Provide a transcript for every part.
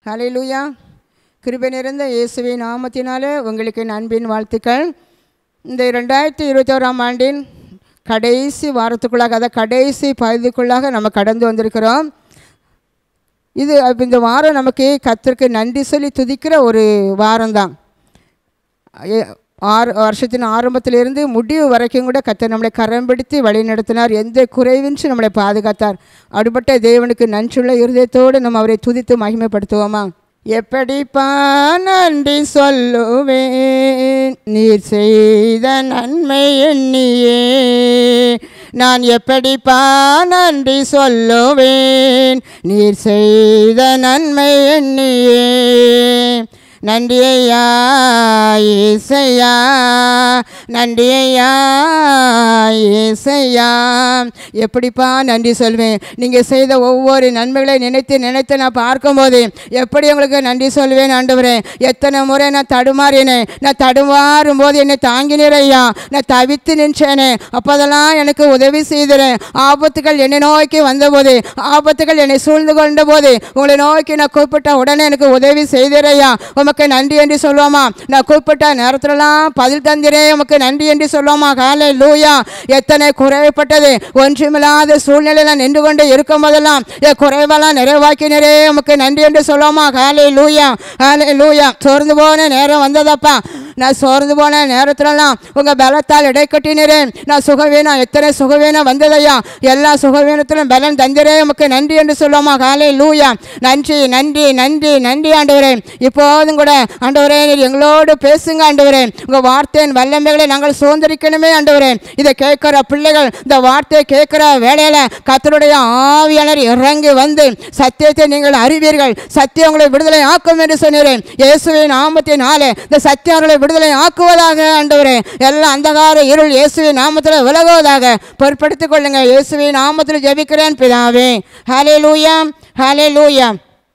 ஹalleluya கிருபை நிறைந்த இயேசுவின் நாமத்தினாலே உங்களுக்கு என் அன்பின் வாழ்த்துக்கள் இந்த ரெண்டாயிரத்தி இருபத்தோராம் ஆண்டின் கடைசி வாரத்துக்குள்ளாக அதாவது கடைசி பகுதிக்குள்ளாக நம்ம கடந்து வந்திருக்கிறோம் இது அப்ப இந்த வாரம் நமக்கு கத்திற்கு நன்றி சொல்லி துதிக்கிற ஒரு வாரம்தான் ஏ- ஆறு வருஷத்தின் ஆரம்பத்திலிருந்து முடிவு வரைக்கும் கூட கத்தர் நம்மளை கரம் பிடித்து வழி நடத்தினார் எந்த குறைவின்றி நம்மளை பாதுகாத்தார் அப்படிப்பட்ட தேவனுக்கு நன்றியுள்ள இருதயத்தோடு நம்ம அவரை துதித்து மகிமைப்படுத்துவோமா எப்படிப்பா நன்றி சொல்லுவேன் நீர் செய்த நன்மை எண்ணியே நான் எப்படிப்பா நன்றி சொல்லுவேன் நீர் செய்த நன்மை எண்ணியே நன்றி ஐயா ஏசையா நன்றி ஐயா ஏசையா எப்படிப்பா நன்றி சொல்வேன் நீங்கள் செய்த ஒவ்வொரு நன்மைகளை நினைத்து நினைத்து நான் பார்க்கும்போது எப்படி உங்களுக்கு நன்றி சொல்வேன் ஆண்டவரே எத்தனை முறை நான் தடுமாறினேன் நான் தடுமாறும் போது என்னை தாங்கினீர் ஐயா நான் தவித்து நின்றேனே அப்போதெல்லாம் எனக்கு உதவி செய்தேன் ஆபத்துகள் என்னை நோக்கி வந்தபோது ஆபத்துகள் என்னை சூழ்ந்து கொண்ட போது உங்களை நோக்கி நான் கூப்பிட்ட உடனே எனக்கு உதவி செய்தீரையா உமக்கு நன்றி என்று சொல்லுவோமா நான் கூப்பிட்ட நேரத்துலலாம் பதில் தந்திரே உமக்கு நன்றி என்று சொல்லுவோமா காலை லூயா எத்தனை குறைப்பட்டது ஒன்றுமில்லாத சூழ்நிலையில் நான் நின்று கொண்டு இருக்கும் போதெல்லாம் என் குறைவெல்லாம் நிறைவாக்கினரே உமக்கு நன்றி என்று சொல்லுவோமா காலை லூயா காலை லூயா சோர்ந்து போன நேரம் வந்ததப்பா நான் சோர்ந்து போன நேரத்துலலாம் உங்கள் பலத்தால் இடை கட்டினரேன் நான் சுகவீனம் எத்தனை சுகவீனம் வந்ததையா எல்லா சுகவீனத்திலும் பலன் தந்திரே உமக்கு நன்றி என்று சொல்லுவோமா காலை லூயா நன்றி நன்றி நன்றி நன்றி ஆண்டவரே இப்போதும் கூட ஆண்டவரே நீர் எங்களோடு பேசுங்க ஆண்டவரே உங்கள் வார்த்தையின் வல்லமைகளை நாங்கள் சுதந்திரிக்கணுமே ஆண்டவரே இதை கேட்குற பிள்ளைகள் இந்த வார்த்தையை கேட்குற வேலையில் கத்தருடைய ஆவியாளர் இறங்கி வந்து சத்தியத்தை நீங்கள் அறிவீர்கள் சத்தியம் உங்களை விடுதலை ஆக்கும் என்று சொன்னேன் இயேசுவின் நாமத்தினாலே இந்த சத்தியம் அவர்களை விடுதலை ஆக்குவதாக ஆண்டவரே எல்லா அந்தகார இருள் இயேசுவின் நாமத்தில் விலகுவதாக பொறுப்படுத்திக் கொள்ளுங்க இயேசுவின் நாமத்தில் ஜெபிக்கிறேன் பிதாவே ஹலே லூயா ஹலே லூயா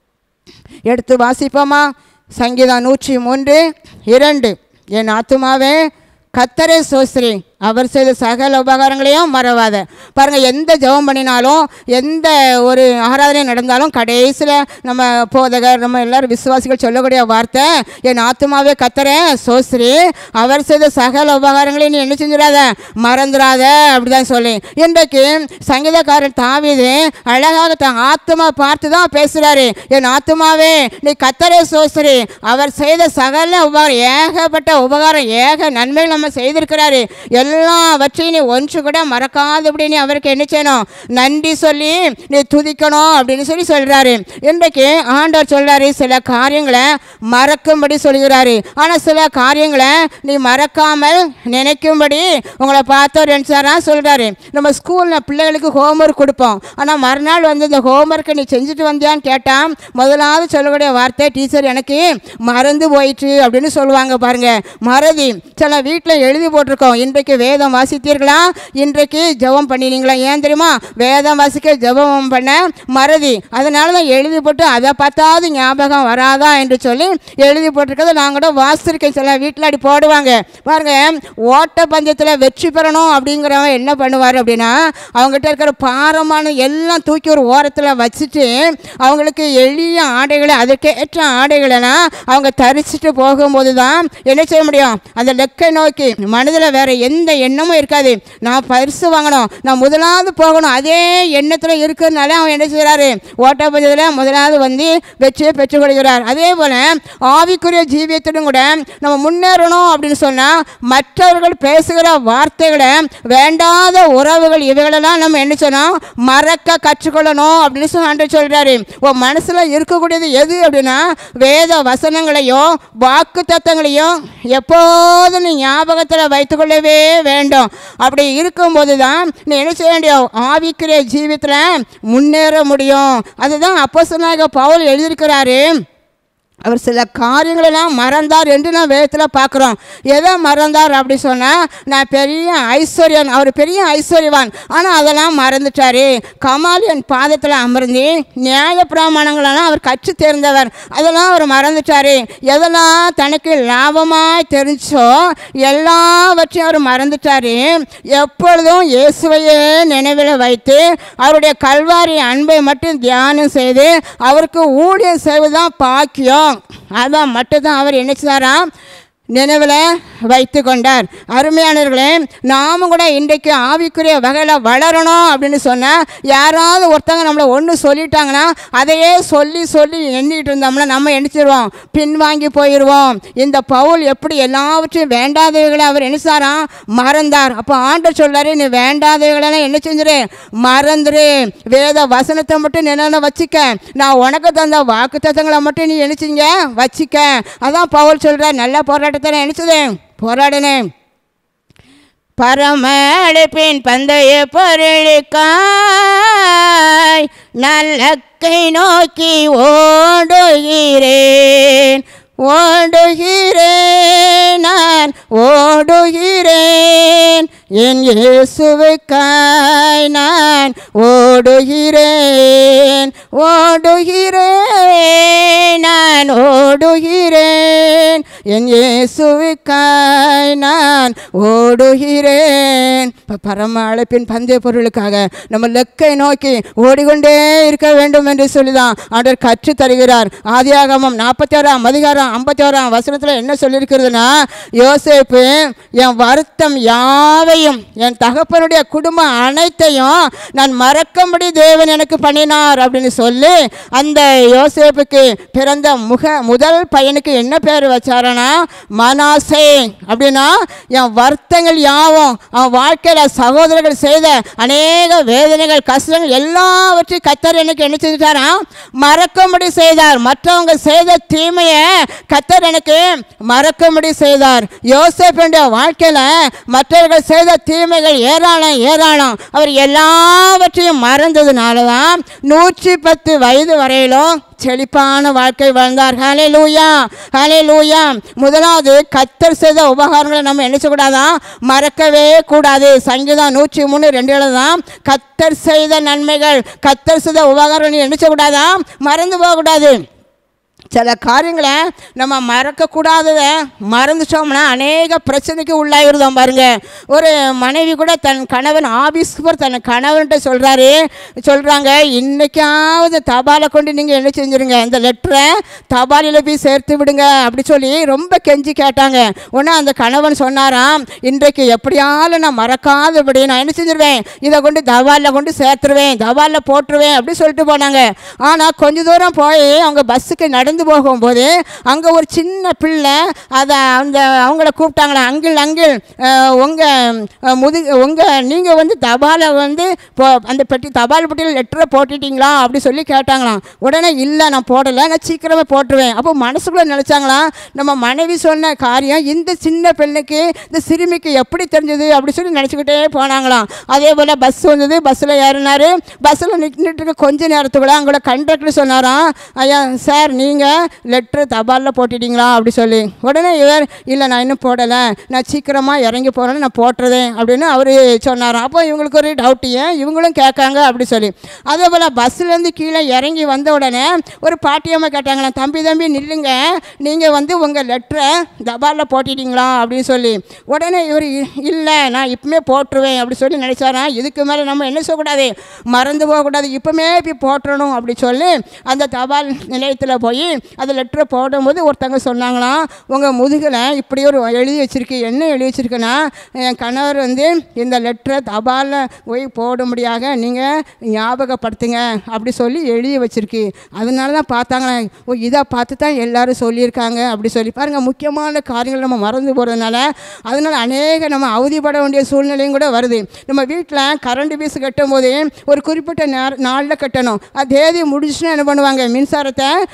எடுத்து வாசிப்போமா சங்கீதம் நூற்றி மூன்று இரண்டு என் ஆத்துமாவே கத்தரை சோஸ்திரி அவர் செய்த சகல உபகாரங்களையும் மறவாத பாருங்கள் எந்த ஜெபம் பண்ணினாலும் எந்த ஒரு ஆராதனை நடந்தாலும் கடைசியில் நம்ம போதகர் நம்ம எல்லாரும் விசுவாசிகள் சொல்லக்கூடிய வார்த்தை என் ஆத்துமாவே கத்தரை சோஸ்திரி அவர் செய்த சகல உபகாரங்களையும் நீ என்ன செஞ்சிடாத மறந்துடாத அப்படிதான் சொல்லி இன்றைக்கு சங்கீதக்காரன் தாவீது அழகாக தன் ஆத்மா பார்த்து தான் பேசுகிறாரு என் ஆத்மாவே நீ கத்தரை சோஸ்திரி அவர் செய்த சகல உபகாரம் ஏகப்பட்ட உபகாரம் ஏக நன்மைகள் நம்ம செய்திருக்கிறாரு எல்லாவற்றையும் நீ ஒன்று கூட மறக்காதபடி நீ அவருக்கு என்ன செய்யணும் நன்றி சொல்லி நீ துதிக்கணும் அப்படின்னு சொல்லி சொல்கிறாரு இன்றைக்கு ஆண்டவர் சொல்கிறாரு சில காரியங்களை மறக்கும்படி சொல்கிறாரு ஆனால் சில காரியங்களை நீ மறக்காமல் நினைக்கும்படி உங்களை பார்த்து ஒரு சாராக சொல்கிறாரு நம்ம ஸ்கூலில் பிள்ளைகளுக்கு ஹோம்ஒர்க் கொடுப்போம் ஆனால் மறுநாள் வந்து இந்த ஹோம்ஒர்க்கை நீ செஞ்சுட்டு வந்தியான்னு கேட்டால் முதலாவது சொல்லக்கூடிய வார்த்தை டீச்சர் எனக்கு மறந்து போயிற்று அப்படின்னு சொல்லுவாங்க பாருங்க மறதி சில வீட்டில் எழுதி போட்டிருக்கோம் இன்றைக்கு வேதம் வாசித்தீர்களா இன்றைக்கு ஜெபம் பண்ணினீங்களா ஏன் தெரியுமா வேதம் வாசிக்க ஜெபம் பண்ண மறதி அதனால தான் எழுதி போட்டு அதை பார்த்தாவது ஞாபகம் வராதா என்று சொல்லி எழுதி போட்டிருக்கிறத நான் கூட வாசிச்சிருக்கேன் சில வீட்டில் அப்படி போடுவாங்க பாருங்க ஓட்ட பந்தயத்தில் வெற்றி பெறணும் அப்படிங்கிறவன் என்ன பண்ணுவார் அப்படின்னா அவங்ககிட்ட இருக்கிற பாரமான எல்லாம் தூக்கி ஒரு ஓரத்தில் வச்சுட்டு அவங்களுக்கு எளிய ஆடைகளை அதற்கேற்ற ஆடைகளெல்லாம் அவங்க தரிச்சிட்டு போகும்போது தான் என்ன செய்ய முடியும் அந்த லெக்கை நோக்கி மனதில் வேற எந்த எண்ணமும் இருக்காது நான் பரிசு வாங்கணும் நான் முதலாவது போகணும் அதே எண்ணத்தில் இருக்கிறதுனால அவன் என்ன செய்கிறாரு ஓட்டப்பந்தயத்தில் முதலாவது வந்து வெற்றியை பெற்றுக்கொள்கிறார் அதே போல் ஆவிக்குரிய ஜீவியத்திலும் கூட நம்ம முன்னேறணும் அப்படின்னு சொன்னால் மற்றவர்கள் பேசுகிற வார்த்தைகளை வேண்டாத உறவுகள் இவைகளெல்லாம் நம்ம என்ன சொன்னோம் மறக்க கற்றுக்கொள்ளணும் அப்படின்னு சொல்லி ஆண்டவர் சொல்கிறாரு உன் மனசில் இருக்கக்கூடியது எது அப்படின்னா வேத வசனங்களையும் வாக்கு தத்தங்களையும் எப்போதும் நீ ஞாபகத்தில் வைத்துக்கொள்ளவே வேண்டும் அப்படி இருக்கும்போது தான் நீ என்ன செய்ய முடியும் ஆவிக்குரிய ஜீவித்தில் முன்னேற முடியும் அதுதான் அப்போ பவுல் எழுதியிருக்கிறாரு அவர் சில காரியங்களெல்லாம் மறந்தார் என்று நான் வேதத்தில் பார்க்குறோம் எதை மறந்தார் அப்படி சொன்னால் நான் பெரிய ஐஸ்வர்யன் அவர் பெரிய ஐஸ்வர்யவான் ஆனால் அதெல்லாம் மறந்துட்டாரு கமாலியன் பாதத்தில் அமர்ந்து நியாய பிரமாணங்களெல்லாம் அவர் கற்று தேர்ந்தவர் அதெல்லாம் அவர் மறந்துட்டாரு எதெல்லாம் தனக்கு லாபமாய் தெரிஞ்சோ எல்லாவற்றையும் அவர் மறந்துட்டாரு எப்பொழுதும் இயேசுவையே நினைவில் வைத்து அவருடைய கல்வாரி அன்பை மட்டும் தியானம் செய்து அவருக்கு ஊழியம் செய்வதுதான் பாக்கியம் அதான் மட்டும்தான் அவர் என்ன செய்தாராம் நினைவில் வைத்து கொண்டார் அருமையானவர்களே நாமும் கூட இன்றைக்கு ஆவிக்குரிய வகையில் வளரணும் அப்படின்னு சொன்னால் யாராவது ஒருத்தவங்க நம்மளை ஒன்று சொல்லிட்டாங்கன்னா அதையே சொல்லி சொல்லி எண்ணிட்டு இருந்தோம்னா நம்ம எண்ணிச்சிருவோம் பின்வாங்கி போயிடுவோம் இந்த பவுல் எப்படி எல்லாவற்றையும் வேண்டாதவைகளை அவர் என்ன செய்றாராம் மறந்தார் அப்போ ஆண்டர் சொல்றாரு நீ வேண்டாதவைகளெல்லாம் என்ன செஞ்சிரு மறந்துரு வேத வசனத்தை மட்டும் நினைவு வச்சுக்க நான் உனக்கு தந்த வாக்கு தத்தங்களை மட்டும் நீ நினைச்சிங்க வச்சுக்க அதான் பவுல் சொல்ற நல்ல போராட்டத்தை நான் நினைச்சது போராடினேன் பரமழைப்பின் பந்தய பொருளுக்காய் நல்லக்கை நோக்கி ஓடுகிறேன் ஓடுகிறேன் நான் ஓடுகிறேன் என் இயேசுவுக்காய் நான் ஓடுகிறேன் ஓடுகிறேன் நான் ஓடுகிறேன் என் இயேசுவுக்காய் நான் ஓடுகிறேன் இப்போ பரம அழைப்பின் பந்தய பொருளுக்காக நம்ம லெக்கை நோக்கி ஓடிக்கொண்டே இருக்க வேண்டும் என்று சொல்லிதான் ஆண்டவர் கற்று தருகிறார் ஆதியாகமம் நாற்பத்தி ஆறாம் அதிகாரம் ஐம்பத்தி ஆறாம் வசனத்தில் என்ன சொல்லியிருக்கிறதுனா யோசேப்பு என் வருத்தம் யாவையும் என் தகப்பனுடைய குடும்பம் அனைத்தையும் நான் மறக்கும்படி தேவன் எனக்கு பண்ணினார் அப்படின்னு சொல்லி அந்த யோசேப்புக்கு பிறந்த முக முதல் பையனுக்கு என்ன பேர் வச்சாரனா மனாசே அப்படின்னா என் வருத்தங்கள் யாவும் அவன் வாழ்க்கையில் சகோதரர்கள் செய்த அநேக வேதனைகள் கஷ்டங்கள் எல்லாவற்றையும் கத்தர் எனக்கு என்ன செஞ்சுட்டாராம் மறக்கும்படி செய்தார் மற்றவங்க செய்த தீமையை கத்தர் எனக்கு மறக்கும்படி செய்தார் யோசேப்புடைய வாழ்க்கையில் மற்றவர்கள் செய்த தீமைகள் ஏராளம் ஏராளம் அவர் எல்லாவற்றையும் மறந்ததுனால தான் நூற்றி பத்து வயது வரையிலும் செழிப்பான வாழ்க்கை வாழ்ந்தார் ஹலே லூயா ஹலே லூயா முதலாவது கத்தர் செய்த உபகாரங்களை நம்ம என்ன செய்யக்கூடாதான் மறக்கவே கூடாது சங்கீதம் நூற்றி மூணு ரெண்டு தான் கத்தர் செய்த நன்மைகள் கத்தர் செய்த உபகாரங்கள் என்ன செய்யக்கூடாதான் மறந்து போகக்கூடாது சில காரியங்களை நம்ம மறக்கக்கூடாததை மறந்துட்டோம்னா அநேக பிரச்சனைக்கு உள்ளாயிருந்தோம் பாருங்க ஒரு மனைவி கூட தன் கணவன் ஆபீஸ்க்கு போகிற தன் கணவன்கிட்ட சொல்கிறாரு சொல்கிறாங்க இன்னைக்காவது தபாலை கொண்டு நீங்கள் என்ன செஞ்சுருங்க இந்த லெட்டரை தபாலில் போய் சேர்த்து விடுங்க அப்படி சொல்லி ரொம்ப கெஞ்சி கேட்டாங்க உடனே அந்த கணவன் சொன்னாராம் இன்றைக்கு எப்படியாலும் நான் மறக்காதபடி நான் என்ன செஞ்சிருவேன் இதை கொண்டு தபாலில் கொண்டு சேர்த்துருவேன் தபாலில் போட்டுருவேன் அப்படி சொல்லிட்டு போனாங்க ஆனால் கொஞ்ச தூரம் போய் அவங்க பஸ்ஸுக்கு நடந்து போகும்போது அங்கே ஒரு சின்ன பிள்ளை அதை அந்த அவங்கள கூப்பிட்டாங்களா அங்கிள் அங்கிள் உங்கள் முது உங்கள் நீங்கள் வந்து தபாலை வந்து போ அந்த பெட்டி தபால் பெட்டியில் லெட்டரை போட்டுட்டீங்களா அப்படி சொல்லி கேட்டாங்களாம் உடனே இல்லை நான் போடலை நான் சீக்கிரமே போட்டுருவேன் அப்போ மனசுக்குள்ளே நினச்சாங்களாம் நம்ம மனைவி சொன்ன காரியம் இந்த சின்ன பெண்ணுக்கு இந்த சிறுமிக்கு எப்படி தெரிஞ்சது அப்படி சொல்லி நினச்சிக்கிட்டே போனாங்களாம் அதே போல் பஸ் வந்தது பஸ்ஸில் ஏறினார் பஸ்ஸில் நின்றுட்டு இருக்க கொஞ்ச நேரத்துக்குள்ள அங்கே கண்டக்டர் சொன்னாராம் ஐயா சார் நீங்கள் லெட்ரு தபாலில் போட்டுட்டீங்களா அப்படி சொல்லி உடனே இவர் இல்லை நான் இன்னும் போடலை நான் சீக்கிரமாக இறங்கி போகிறேன்னு நான் போட்டுறதேன் அப்படின்னு அவர் சொன்னாராம் அப்போ இவங்களுக்கு ஒரு டவுட் ஏன் இவங்களும் கேட்காங்க அப்படி சொல்லி அதே போல் பஸ்ஸுலேருந்து கீழே இறங்கி வந்த உடனே ஒரு பாட்டியம்மா கேட்டாங்களா தம்பி தம்பி நில்லுங்க நீங்கள் வந்து உங்கள் லெட்டரை தபாலில் போட்டுட்டீங்களா அப்படின்னு சொல்லி உடனே இவர் இல்லை நான் இப்பவுமே போட்டுருவேன் அப்படி சொல்லி நினச்சாராம் இதுக்கு மேலே நம்ம என்ன சொல்லக்கூடாது மறந்து போகக்கூடாது இப்போமே போய் போட்டுறணும் அப்படி சொல்லி அந்த தபால் நிலையத்தில் போய் அந்த லெட்டரை போடும்போது ஒருத்தவங்க சொன்னாங்களாம் உங்கள் முதுகில் இப்படி ஒரு எழுதி வச்சிருக்கு என்ன எழுதி வச்சிருக்குன்னா என் கணவர் வந்து இந்த லெட்டரை தபாலில் போய் போடும்படியாக நீங்கள் ஞாபகப்படுத்துங்க அப்படி சொல்லி எழுதி வச்சிருக்கு அதனால தான் பார்த்தாங்களே ஓ இதை பார்த்து தான் எல்லாரும் சொல்லியிருக்காங்க அப்படி சொல்லி பாருங்கள் முக்கியமான காரியங்கள் நம்ம மறந்து போகிறதுனால அதனால அநேக நம்ம அவதிப்பட வேண்டிய சூழ்நிலையும் கூட வருது நம்ம வீட்டில் கரண்ட் பீஸ் கட்டும் போதே ஒரு குறிப்பிட்ட நேர நாளில் கட்டணும் அது தேதி முடிச்சுன்னா என்ன பண்ணுவாங்க மின்சாரத்தை துண்டிச்சு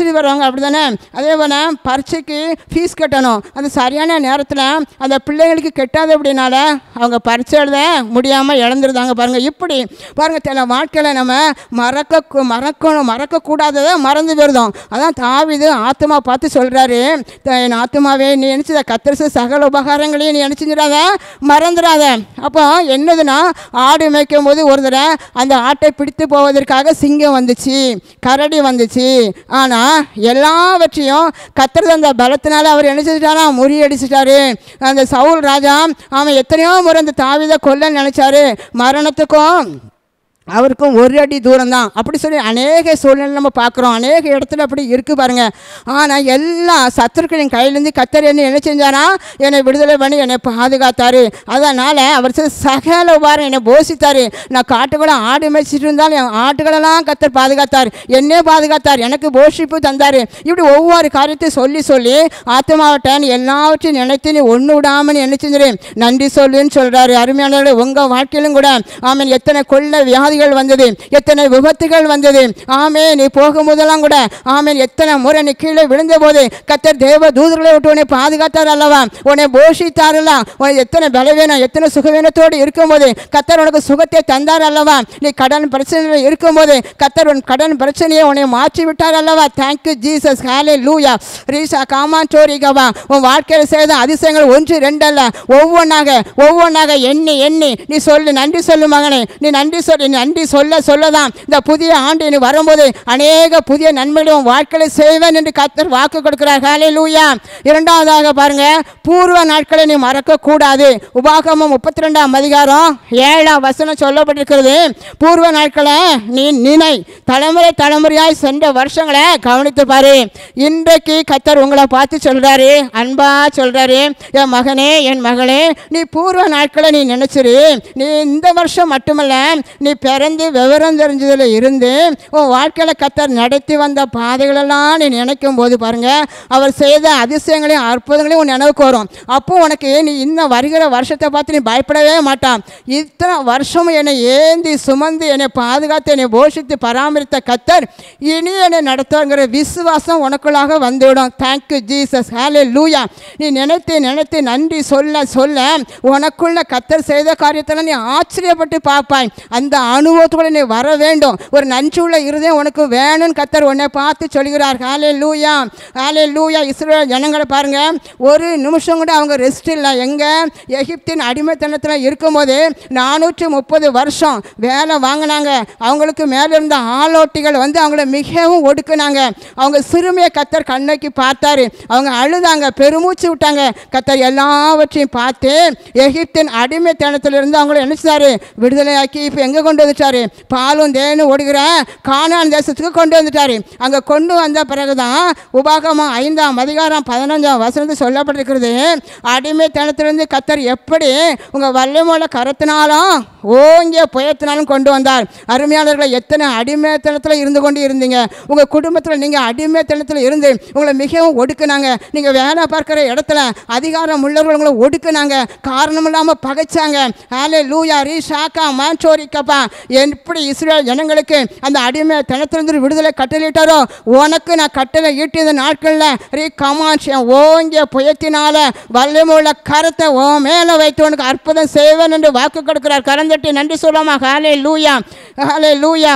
படிச்சுட்டு வரவங்க அப்படி தானே அதே போல் பரீட்சைக்கு ஃபீஸ் கட்டணும் அது சரியான நேரத்தில் அந்த பிள்ளைங்களுக்கு கெட்டாது அப்படின்னால அவங்க பரீட்சை எழுத முடியாமல் இழந்துருந்தாங்க பாருங்கள் இப்படி பாருங்கள் சில வாழ்க்கையில் நம்ம மறக்க கு- மறக்கணும் மறக்கக்கூடாததை மறந்து போயிருந்தோம் அதான் தாவிது ஆத்மா பார்த்து சொல்கிறாரு என் ஆத்மாவே நீ நினச்சத கத்திரிச சகல உபகாரங்களையும் நீ நினச்சிடாத மறந்துடாத அப்போ என்னதுன்னா ஆடு மேய்க்கும் போது ஒரு தடவை அந்த ஆட்டை பிடித்து போவதற்காக சிங்கம் வந்துச்சு கரடி வந்துச்சு ஆனால் எல்லாவற்றையும் கத்துறது அந்த பலத்தினால அவர் என்ன செஞ்சிட்டாரா முறியடிச்சிட்டாரு அந்த சவுல் ராஜா அவன் எத்தனையோ முறை அந்த தாவிதை கொல்ல நினைச்சாரு மரணத்துக்கும் அவருக்கும் ஒரு அடி தூரம் தான் அப்படி சொல்லி அநேக சூழ்நிலை நம்ம பார்க்குறோம் அநேக இடத்துல அப்படி இருக்குது பாருங்க ஆனால் எல்லா சத்துருக்களின் கையிலேருந்து கத்தர் என்ன என்ன செஞ்சாரா என்னை விடுதலை பண்ணி என்னை பாதுகாத்தாரு அதனால் அவர் செய்த சகல உபாரம் என்னை போஷித்தாரு நான் காட்டுக்குள்ள ஆடு மேய்ச்சிட்டு இருந்தாலும் என் ஆட்டுகளெல்லாம் கத்தர் பாதுகாத்தார் என்னே பாதுகாத்தார் எனக்கு போஷிப்பு தந்தார் இப்படி ஒவ்வொரு காரியத்தையும் சொல்லி சொல்லி ஆத்மாவட்டன் எல்லாவற்றையும் நினைத்து நீ ஒன்று விடாமல் நீ என்ன செஞ்சிரு நன்றி சொல்லுன்னு சொல்கிறாரு அருமையானவர்களே உங்கள் வாழ்க்கையிலும் கூட ஆமீன் எத்தனை கொள்ள வியாதிகள் வந்தது எத்தனை விபத்துகள் வந்தது ஆமே நீ போகும்போதெல்லாம் கூட ஆமீன் எத்தனை முறை நீ கீழே விழுந்த போது கத்தர் தேவ தூதர்களை விட்டு உன்னை பாதுகாத்தார் அல்லவா உன்னை போஷித்தாரல்ல உனக்கு எத்தனை பலவீனம் எத்தனை சுகவீனத்தோடு இருக்கும்போது கத்தர் உனக்கு சுகத்தை தந்தார் அல்லவா நீ கடன் பிரச்சனையில் இருக்கும்போது கத்தர் உன் கடன் பிரச்சனையை உன்னை மாற்றி விட்டார் அல்லவா தேங்க்யூ ஜீசஸ் ஹேலே லூயா ரீசா காமான் சோரிகவா உன் வாழ்க்கையில் செய்த அதிசயங்கள் ஒன்று ரெண்டு அல்ல ஒவ்வொன்றாக ஒவ்வொன்றாக எண்ணி எண்ணி நீ சொல்லு நன்றி சொல்லு மகனே நீ நன்றி சொல்லு நீ நன்றி சொல்ல சொல்லதான் இந்த புதிய ஆண்டு நீ வரும்போது அநேக புதிய நன்மைகளை உன் வாழ்க்கையில் செய்வேன் என்று கத்தர் வாக்கு கொடுக்கிறார் ஹேலே லூயா இரண்டாவதாக பாருங்க பூர்வ நாட்களை நீ மறக்கக்கூடாது உபாகமம் முப்பத்தி ரெண்டாம் அதிகாரம் ஏழாம் வசனம் சொல்லப்பட்டிருக்கிறது பூர்வ நாட்களை நீ நினை தலைமுறை தலைமுறையாய் சென்ற வருஷங்களை கவனித்து பாரு இன்றைக்கு கத்தர் உங்களை பார்த்து சொல்றாரு அன்பா சொல்றாரு என் மகனே என் மகளே நீ பூர்வ நாட்களை நீ நினைச்சிரு நீ இந்த வருஷம் மட்டுமல்ல நீ பிறந்து விவரம் தெரிஞ்சதுல இருந்து உன் வாழ்க்கையில் கத்தர் நடத்தி வந்த பாதைகளெல்லாம் நீ நினைக்கும் போது பாருங்க அவர் செய்த அதிசயங்களையும் அற்புதங்களையும் உன் நினைவுக்கு வரும் அப்போ உனக்கு நீ இன்னும் வருகிற வருஷத்தை பார்த்து நீ பயப்படவே மாட்டான் இத்தனை வருஷமும் என்னை ஏந்தி சுமந்து என்னை பாதுகாத்து என்னை போஷித்து பராமரித்த கத்தர் இனி என்னை நடத்துங்கிற விசுவாசம் உனக்குள்ளாக வந்துவிடும் தேங்க்யூ ஜீசஸ் ஹேலே லூயா நீ நினைத்து நினைத்து நன்றி சொல்ல சொல்ல உனக்குள்ள கத்தர் செய்த காரியத்தில் நீ ஆச்சரியப்பட்டு பார்ப்பாய் அந்த அனுபவத்துக்குள்ள நீ வர வேண்டும் ஒரு நன்றி உள்ள இருதயம் உனக்கு வேணும்னு கத்தர் உன்னை பார்த்து சொல்கிறார் ஹாலே லூயா ஹாலே லூயா இஸ்ரேல் ஜனங்களை பாருங்க ஒரு நிமிஷம் கூட அவங்க ரெஸ்ட் இல்லை எங்க எகிப்தின் அடிமைத்தனத்தில் இருக்கும்போது நானூற்றி முப்பது வருஷம் வேலை வாங்கினாங்க அவங்களுக்கு மேலே இருந்த ஆளோட்டிகள் வந்து அவங்கள மிகவும் ஒடுக்குனாங்க அவங்க சிறுமியை கத்தர் கண்ணைக்கு பார்த்தாரு அவங்க அழுதாங்க பெருமூச்சு விட்டாங்க கத்தர் எல்லாவற்றையும் பார்த்து எகிப்தின் அடிமைத்தனத்திலிருந்து அவங்கள என்ன செய்தாரு விடுதலையாக்கி இப்போ எங்கே கொண்டு வந்துட்டாரு பாலும் தேனும் ஓடுகிற கானான் தேசத்துக்கு கொண்டு வந்துட்டாரு அங்கே கொண்டு வந்த பிறகுதான் உபாகமம் ஐந்தாம் அதிகாரம் பதினஞ்சாம் வசனத்தில் சொல்லப்பட்டிருக்கிறது அடிமைத்தனத்திலிருந்து கத்தர் எப்படி உங்கள் வல்லமோல கரத்தினாலும் ஓங்கிய புயத்தினாலும் கொண்டு வந்தார் அருமையாளர்களை எத்தனை அடிமைத்தனத்தில் இருந்து கொண்டு இருந்தீங்க உங்கள் குடும்பத்தில் நீங்கள் அடிமைத்தனத்தில் இருந்து உங்களை மிகவும் ஒடுக்குனாங்க நீங்கள் வேலை பார்க்குற இடத்துல அதிகாரம் உள்ளவர்கள் உங்களை ஒடுக்குனாங்க காரணம் இல்லாமல் பகைச்சாங்க ஹாலே லூயா ரீ ஷாக்கா மாச்சோரிக்கப்பா எப்படி இஸ்ரேல் ஜனங்களுக்கு அந்த அடிமைத்தனத்திலிருந்து விடுதலை கட்டளையிட்டாரோ உனக்கு நான் கட்டளை ஈட்டிய நாட்களில் ரீ கமான்ஸ் என் ஓங்கிய புயத்தினால வல்லமுள்ள கரத்தை ஓ மேலே வைத்து உனக்கு அற்புதம் செய்வேன் என்று வாக்கு கொடுக்கிறார் கரந்தட்டி நன்றி சொல்லாமா ஹாலே லூயா ஹாலே லூயா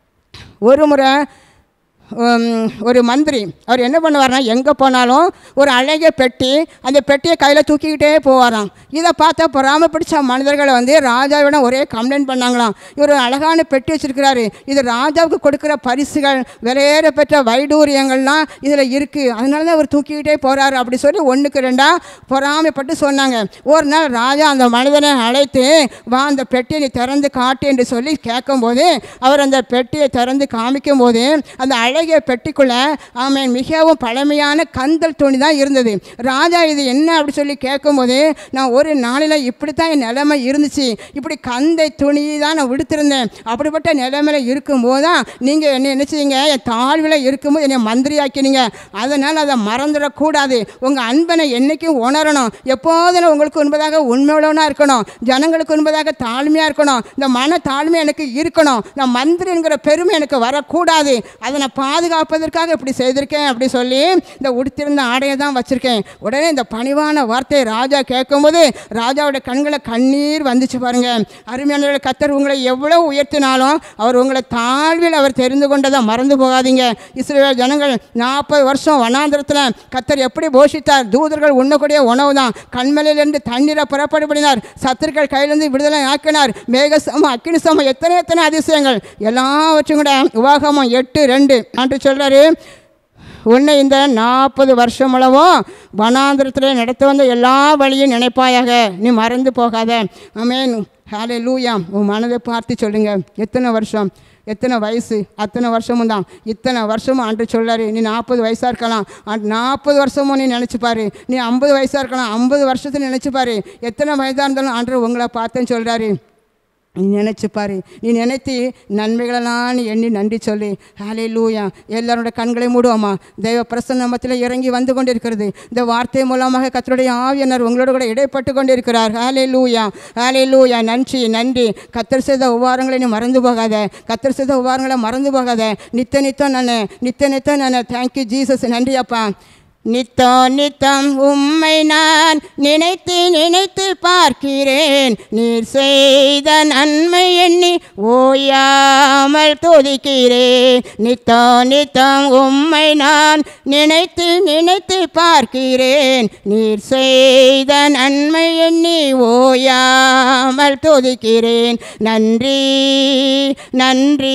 ஒரு முறை உம், ஒரு மந்திரி அவர் என்ன பண்ணுவார்னா எங்கே போனாலும் ஒரு அழகிய பெட்டி அந்த பெட்டியை கையில் தூக்கிக்கிட்டே போவாராம் இதை பார்த்தா பொறாம பிடிச்ச மனிதர்களை வந்து ராஜாவிடம் ஒரே கம்ப்ளைண்ட் பண்ணாங்களாம் இவர் ஒரு அழகான பெட்டி வச்சிருக்கிறாரு இது ராஜாவுக்கு கொடுக்குற பரிசுகள் விலையேற பெற்ற வைடூரியங்கள்லாம் இதில் இருக்குது அதனால தான் அவர் தூக்கிக்கிட்டே போகிறாரு அப்படி சொல்லி ஒன்றுக்கு ரெண்டா பொறாமைப்பட்டு சொன்னாங்க ஒரு நாள் ராஜா அந்த மனிதனை அழைத்து வா அந்த பெட்டியை நீ திறந்து காட்டு என்று சொல்லி கேட்கும்போது அவர் அந்த பெட்டியை திறந்து காமிக்கும்போது அந்த அழகிய பெட்டிக்குள்ளே ஆமென் மிகவும் பழமையான கந்தல் துணி தான் இருந்தது ராஜா இது என்ன அப்படி சொல்லி கேட்கும்போது நான் ஒரு நாளில் இப்படி தான் என் நிலைமை இருந்துச்சு இப்படி கந்தை துணி தான் நான் விடுத்திருந்தேன் அப்படிப்பட்ட நிலைமையில் இருக்கும்போது தான் நீங்கள் என்ன என்ன செய்யுங்க என் தாழ்வில் இருக்கும்போது என்னை மந்திரியாக்கினீங்க அதனால் அதை மறந்துடக்கூடாது உங்கள் அன்பனை என்றைக்கும் உணரணும் எப்போதும் நான் உங்களுக்கு உண்பதாக உண்மையுள்ளவனாக இருக்கணும் ஜனங்களுக்கு உண்பதாக தாழ்மையாக இருக்கணும் இந்த மன தாழ்மை எனக்கு இருக்கணும் நான் மந்திரி என்கிற பெருமை எனக்கு வரக்கூடாது அதை நான் பாதுகாப்பதற்காக இப்படி செய்திருக்கேன் அப்படி சொல்லி இந்த உடுத்திருந்த ஆடையை தான் வச்சுருக்கேன் உடனே இந்த பணிவான வார்த்தையை ராஜா கேட்கும்போது ராஜாவோட கண்களை கண்ணீர் வந்துச்சு பாருங்க அருமையான கத்தர் உங்களை எவ்வளோ உயர்த்தினாலும் அவர் உங்களை தாழ்வில் அவர் தெரிந்து கொண்டதை மறந்து போகாதீங்க இஸ்ரேல் ஜனங்கள் நாற்பது வருஷம் வனாந்திரத்தில் கத்தர் எப்படி போஷித்தார் தூதர்கள் உண்ணக்கூடிய உணவு தான் கண்மலையிலிருந்து தண்ணீரை புறப்படுபடினார் சத்துருக்கள் கையிலிருந்து விடுதலை ஆக்கினார் மேக சமம் அக்கினி சமம் எத்தனை எத்தனை அதிசயங்கள் எல்லாவற்றும் கூட உபாகமம் எட்டு ரெண்டு ஆண்டு சொல்கிறாரு உன்னை இந்த நாற்பது வருஷம் அளவும் வனாந்திரத்தில் நடத்த வந்த எல்லா வழியும் நினைப்பாயாக நீ மறந்து போகாத அமேன் ஹாலே லூயா உன் மனதை பார்த்து சொல்லுங்க எத்தனை வருஷம் எத்தனை வயசு அத்தனை வருஷமும் தான் இத்தனை வருஷமும் ஆண்டு சொல்றாரு நீ நாற்பது வயசாக இருக்கலாம் நாற்பது வருஷமும் நீ நினச்சி பாரு நீ ஐம்பது வயசாக இருக்கலாம் ஐம்பது வருஷத்தை நினச்சி பாரு எத்தனை வயதாக இருந்தாலும் ஆண்டு உங்களை பார்த்தேன்னு சொல்கிறாரு நீ நினச்சி பாரு நீ நினைத்து நன்மைகளெல்லாம் நீ எண்ணி நன்றி சொல்லி ஹாலே லூயா எல்லாரோட கண்களை மூடுவோமா தெய்வ பிரசன்னமத்தில் இறங்கி வந்து கொண்டிருக்கிறது இந்த வார்த்தை மூலமாக கத்தருடைய ஆவியனர் உங்களோட கூட இடைப்பட்டு கொண்டிருக்கிறார் ஹாலே லூயா ஹாலே லூயா நன்றி நன்றி கத்தர் செய்த உபகாரங்களை நீ மறந்து போகாத கத்தர் செய்த உபகாரங்களை மறந்து போகாத நித்த நித்தம் நான் நித்த நித்தம் நான் தேங்க்யூ ஜீசஸ் நன்றி அப்பா நித்தோ நித்தம் உம்மை நான் நினைத்து நினைத்து பார்க்கிறேன் நீர் செய்த நன்மை எண்ணி ஓயாமல் துதிக்கிறேன் நித்தோ நித்தம் உம்மை நான் நினைத்து நினைத்து பார்க்கிறேன் நீர் செய்த நன்மை எண்ணி ஓயாமல் துதிக்கிறேன் நன்றி நன்றி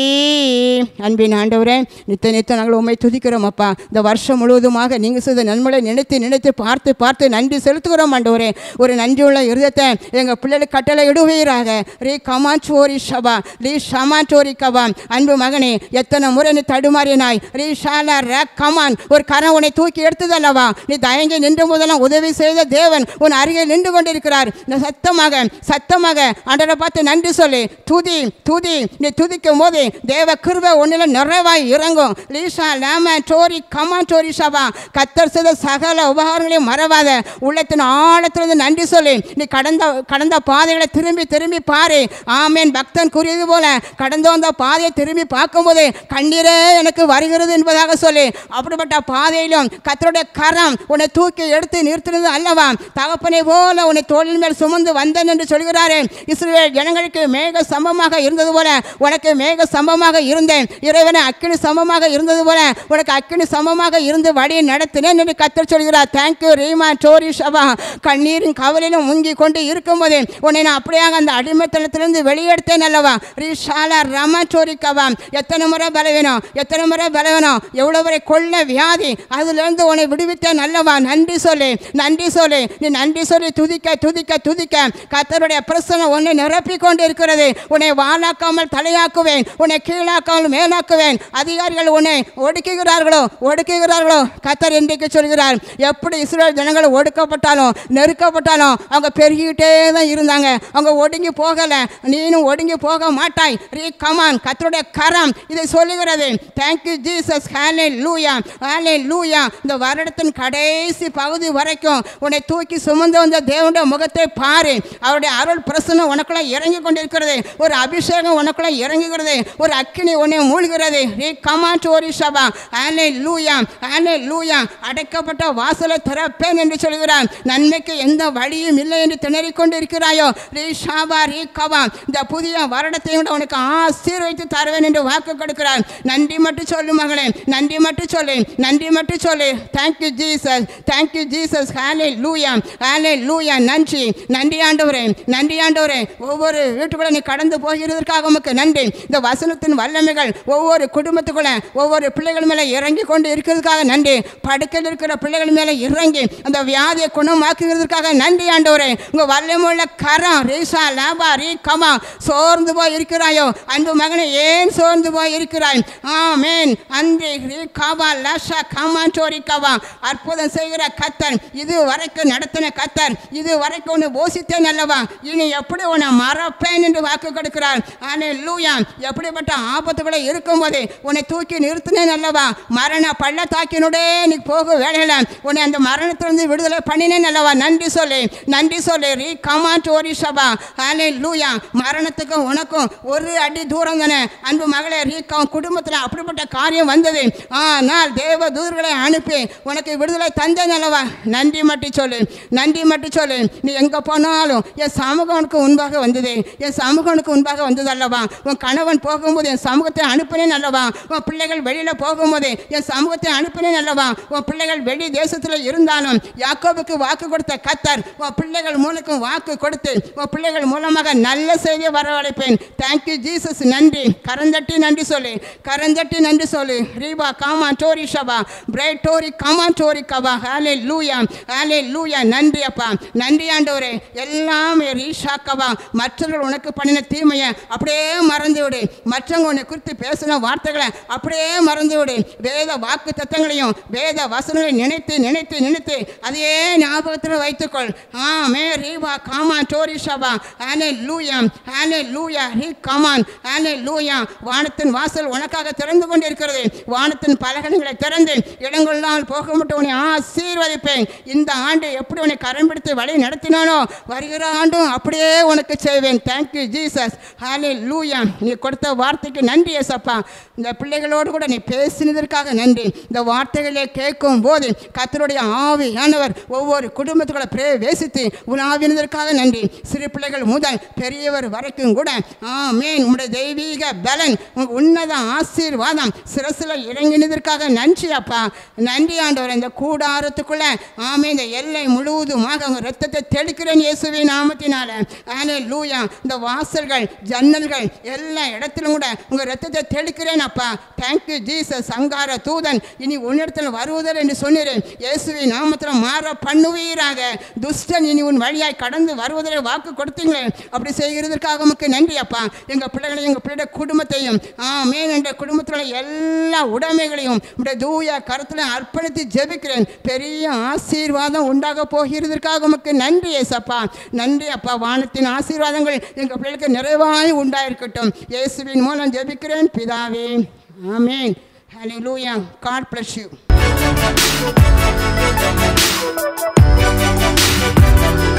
அன்பின் ஆண்டவரே நித்த நித்த நாங்கள் உண்மை துதிக்கிறோம் அப்பா இந்த வருஷம் முழுவதுமாக நீங்கள் செய்த நன்மையை நினைத்து நினைத்து பார்த்து பார்த்து நன்றி செலுத்துகிறோம் ஆண்டவரே ஒரு நன்றியுள்ள இருதயத்தை எங்கள் பிள்ளைகளுக்கு கட்டளை இடுவீராக ரீ கமாச்சோரி ஷபா ரீ ஷமாச்சோரி கபாம் அன்பு மகனே எத்தனை முறை நீ தடுமாறினாய் ரீ ஷாலா ரே கமான் ஒரு கரம் உன்னை தூக்கி எடுத்ததல்லவா நீ தயங்கி நின்று முதலாம் உதவி செய்த தேவன் உன் அருகே நின்று கொண்டிருக்கிறார் இந்த சத்தமாக சத்தமாக ஆண்டவரை பார்த்து நன்றி சொல்லி துதி துதி நீ துதிக்கும் போது தேவ கிருபை ஒன்றில் நிறைவாய் இறங்கும் லீஷா லேம சோரி கமா சோரி சபா கத்தர் செய்த சகல உபகாரங்களையும் மறவாத உள்ளத்தின் ஆழத்திலிருந்து நன்றி சொல்லி நீ கடந்த கடந்த பாதைகளை திரும்பி திரும்பி பாரு ஆமேன் பக்தன் கூறியது போல கடந்து வந்த பாதையை திரும்பி பார்க்கும்போது கண்ணீரே எனக்கு வருகிறது என்பதாக சொல்லி அப்படிப்பட்ட பாதையிலும் கத்தருடைய கரம் உன்னை தூக்கி எடுத்து நிறுத்தினது அல்லவா தகப்பனை போல உன்னை தோளின் மேல் சுமந்து வந்தேன் என்று சொல்கிறாரே இஸ்ரேல் ஜனங்களுக்கு மேக சம்பமாக இருந்தது போல உனக்கு மேக சம்பமாக இருந்தேன் இறைவனை அக்கினி சமமாக இருந்தது போல உனக்கு அக்கினி சமமாக இருந்து வழி நடத்தினேன் என்று கத்தர் சொல்கிறார் தேங்க்யூ ரீமா சோரி ஷபா கண்ணீரின் கவலையிலும் முங்கி கொண்டு இருக்கும்போது உன்னை நான் அப்படியாக அந்த அடிமைத்தனத்திலிருந்து வெளியெடுத்தேன் அல்லவா ரீஷாலா ரம சோரி கவா எத்தனை முறை பலவீனம் எத்தனை முறை பலவீனம் எவ்வளோ வரை கொள்ள வியாதி அதிலிருந்து உன்னை விடுவித்தேன் அல்லவா நன்றி சொல்லு நன்றி சொல்லு நீ நன்றி சொல்லி துதிக்க துதிக்க துதிக்க கத்தருடைய பிரசனம் உன்னை நிரப்பி கொண்டு இருக்கிறது உன்னை வாழாக்காமல் தலையாக்குவேன் உன்னை கீழாக்காமல் மேலாக்குவேன் அதிகாரிகள் உன்னை ஒடுக்குகிறார்களோ ஒடுக்குகிறார்களோ கத்தர் இன்றைக்கு சொல்கிறார் எப்படி இஸ்ரேல் ஜனங்கள் ஒடுக்கப்பட்டாலும் நெருக்கப்பட்டாலும் அவங்க பெருகிக்கிட்டே தான் இருந்தாங்க அவங்க ஒடுங்கி போகலை நீனும் ஒடுங்கி போக மாட்டாய் ரீ கமான் கத்தருடைய கரம் இதை சொல்லுகிறது தேங்க்யூ ஜீசஸ் ஹாலே லூயா ஹாலே லூயா இந்த வருடத்தின் கடைசி பகுதி வரைக்கும் உன்னை தூக்கி சுமந்து வந்த தேவனுடைய முகத்தை பாரு அவருடைய அருள் பிரசனம் உனக்குள்ள இறங்கி கொண்டிருக்கிறது ஒரு அபிஷேகம் உனக்குள்ள இறங்குகிறது ஒரு அக்கினி உன்னை மூழ்கிறது ரீ கமான் ஒரு சபா ஹாலே லூயா ஹாலே லூயா அடைக்கப்பட்ட வாசலை திறப்பேன் என்று சொல்கிறான் நன்மைக்கு எந்த வழியும் இல்லை என்று திணறிக் கொண்டிருக்கிறாயோ ரீ ஷாபா ரீ கவா இந்த புதிய வருடத்தை விட உனக்கு ஆசீர்வைத்து தருவேன் என்று வாக்கு கொடுக்கிறான் நன்றி மட்டும் சொல்லு மகளே நன்றி மட்டும் சொல்லு நன்றி மட்டும் சொல்லு thank you Jesus thank you Jesus hallelujah ஹாலே லூயா நன்றி நன்றி ஆண்டவரே நன்றி ஆண்டவரே ஒவ்வொரு வீட்டுக்குள்ள நீ கடந்து போகிறதற்காக உமக்கு நன்றி இந்த வசனத்தின் வல்லமைகள் ஒவ்வொரு குடும்பத்துக்குள்ள ஒவ்வொரு பிள்ளைகள் மேலே இறங்கி கொண்டு இருக்கிறதுக்காக நன்றி படுக்கையில் இருக்கிற பிள்ளைகள் மேலே இறங்கி அந்த வியாதியை குணமாக்குகிறதுக்காக நன்றி ஆண்டவரே உங்கள் வல்லமுள்ள கரம் ரீசா லாபா ரீ கமா சோர்ந்து போய் இருக்கிறாயோ அன்பு மகனை ஏன் சோர்ந்து போய் இருக்கிறாய் ஆமேன் அன்றி ரீ காபா லஷா கமான் சோரி கவா அற்புதம் செய்கிற கத்தன் இது வரைக்கும் நடத்தின கத்தன் இது வரைக்கும் உன்னை போசித்தேன் அல்லவா இனி எப்படி உன்னை மறப்பேன் என்று வாக்கு கொடுக்கிறார் ஆனால் லூயா எப்படிப்பட்ட ஆபத்துகளை இருக்கும்போது உன்னை தூக்கி நிறுத்தினேன் அல்லவா மரண பள்ளத்தாக்கினுடைய நீ போகிற இரவு வேலையில் உன்னை அந்த மரணத்திலிருந்து விடுதலை பண்ணினேன் அல்லவா நன்றி சொல்லு நன்றி சொல்லு ரீ கமாண்ட் ஓரி சபா ஹலே லூயா மரணத்துக்கும் உனக்கும் ஒரு அடி தூரம் தானே அன்பு மகளே ரீக்கா குடும்பத்தில் அப்படிப்பட்ட காரியம் வந்தது ஆனால் தேவ தூதர்களை அனுப்பி உனக்கு விடுதலை தந்தேன் அல்லவா நன்றி மட்டும் சொல்லு நன்றி மட்டும் சொல்லு நீ எங்கே போனாலும் என் சமூகம் உனக்கு முன்பாக வந்தது என் சமூகம் உனக்கு முன்பாக வந்தது அல்லவா உன் கணவன் போகும்போது என் சமூகத்தை அனுப்பினேன் அல்லவா உன் பிள்ளைகள் வெளியில் போகும்போது என் சமூகத்தை அனுப்பினேன் அல்லவா உன் பிள்ளைகள் வெளி தேசத்தில் இருந்தாலும் யாக்கோபுக்கு வாக்கு கொடுத்த கத்தர் உன் பிள்ளைகள் மூலக்கும் வாக்கு கொடுத்து உன் பிள்ளைகள் மூலமாக நல்ல செய்தியை வரவழைப்பேன் தேங்க்யூ ஜீசஸ் நன்றி கரந்தட்டி நன்றி சொல்லு கரந்தட்டி நன்றி சொல்லு ரீபா காமா டோரி ஷபா பிரைட் டோரி காமா டோரி கபா ஹாலே லூயா ஹாலே லூயா நன்றி அப்பா நன்றி ஆண்டவரே எல்லாமே ரீஷா கபா மற்றவர்கள் உனக்கு பண்ணின தீமையை அப்படியே மறந்து விடு மற்றவங்க உன்னை குறித்து பேசின வார்த்தைகளை அப்படியே மறந்து விடு வேத வாக்கு தத்தங்களையும் வேத வசனங்களை நினைத்து நினைத்து நினைத்து அதையே ஞாபகத்தில் வைத்துக்கொள் ஆமே ரீவா காமா டோரி ஷபா ஆலே லூயா ஆலே லூயா ஹீ கமான் ஆலே லூயா வானத்தின் வாசல் உனக்காக திறந்து கொண்டிருக்கிறது வானத்தின் பலகணிகளை திறந்து இடங்கொள்ளாமல் போக மட்டும் உன்னை ஆசீர்வதிப்பேன் இந்த ஆண்டு எப்படி உன்னை கரம் பிடித்து வழி நடத்தினானோ வருகிற ஆண்டும் அப்படியே உனக்கு செய்வேன் தேங்க்யூ ஜீசஸ் ஹாலே லூயா நீ கொடுத்த வார்த்தைக்கு நன்றி ஏசப்பா இந்த பிள்ளைகளோடு கூட நீ பேசினதற்காக நன்றி இந்த வார்த்தைகளை கேட்கும் போது கத்தருடைய ஆவியானவர் ஒவ்வொரு குடும்பத்துக்குள்ள பிரவேசித்து உலாவினதற்காக நன்றி சிறு பிள்ளைகள் முதல் பெரியவர் வரைக்கும் கூட ஆமேன் உங்களுடைய தெய்வீக பலன் உங்க உன்னத ஆசீர்வாதம் சிரசில் இறங்கினதற்காக நன்றி அப்பா நன்றி ஆண்டவர் இந்த கூடாரத்துக்குள்ள ஆமே இந்த எல்லை முழுவதுமாக உங்க ரத்தத்தை தெளிக்கிறேன் இயேசுவின் நாமத்தினால ஆலே லூயா இந்த வாசல்கள் ஜன்னல்கள் எல்லா இடத்திலும் கூட உங்க ரத்தத்தை தெளிக்கிறேன் அப்பா தேங்க்யூ ஜீசஸ் சங்கார தூதன் இனி உன்னிடத்தில் வருவதர் என்று சொன்னீரேன் இயேசுவின் நாமத்தில் மாற பண்ணுவீராக துஷ்டன் இனி உன் வழியாய் கடந்து வருவதை வாக்கு கொடுத்தீங்களே அப்படி செய்கிறதற்காக உமக்கு நன்றி அப்பா எங்கள் பிள்ளைகளை எங்கள் பிள்ளைய குடும்பத்தையும் ஆமேன் என்ற குடும்பத்தில் உள்ள எல்லா உடைமைகளையும் உடைய தூய கருத்தில் அர்ப்பணித்து ஜெபிக்கிறேன் பெரிய ஆசீர்வாதம் உண்டாக போகிறதற்காக உமக்கு நன்றி ஏசப்பா நன்றி அப்பா வானத்தின் ஆசீர்வாதங்கள் எங்கள் பிள்ளைகளுக்கு நிறைவாய் உண்டாயிருக்கட்டும் இயேசுவின் மூலம் ஜெபிக்கிறேன் பிதாவே ஆமேன் ஹalleluya God bless you